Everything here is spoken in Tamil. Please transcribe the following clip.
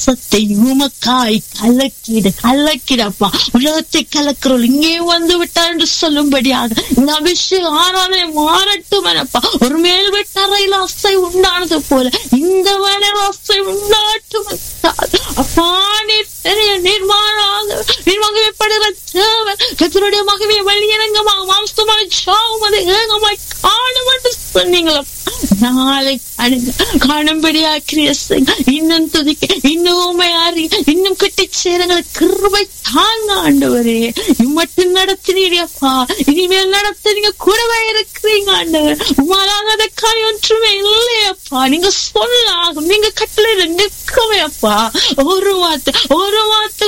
மாம்சத்தை உமக்காய் கலக்கிடு கலக்கிடப்பா உலகத்தை கலக்கிறோம் இங்கே வந்து விட்டார் என்று சொல்லும்படியாக இந்த அபிஷேகம் ஆராதனை மாறட்டும் எனப்பா ஒரு மேல் வெட்டறையில் அசை உண்டானது போல இந்த வேலையில் அசை உண்டாட்டும் அப்பா நீர் பெரிய நிர்மாணாக நிர்வாகப்படுகிற தேவன் கத்தருடைய மகவே வழியரங்கமாக மாம்சமாய் சாவும் அதை ஏகமாய் காணும் என்று சொன்னீங்களா நாளை காணும்படியா கிரியசன் இன்னும் துதிக்க இன்னும் உண்மை அறி இன்னும் கிட்டி சேரங்களை கிருபை தாங்க ஆண்டவரே இம்மட்டும் நடத்தினீரியப்பா இனிமேல் நடத்துறீங்க கூடவே இருக்கிறீங்க ஆண்டவர் உமாலாகாத காரியம் ஒன்றுமே இல்லையப்பா நீங்க சொல்லாகும் நீங்க கட்டளையில நிற்கவே அப்பா ஒரு வார்த்தை ஒரு வார்த்தை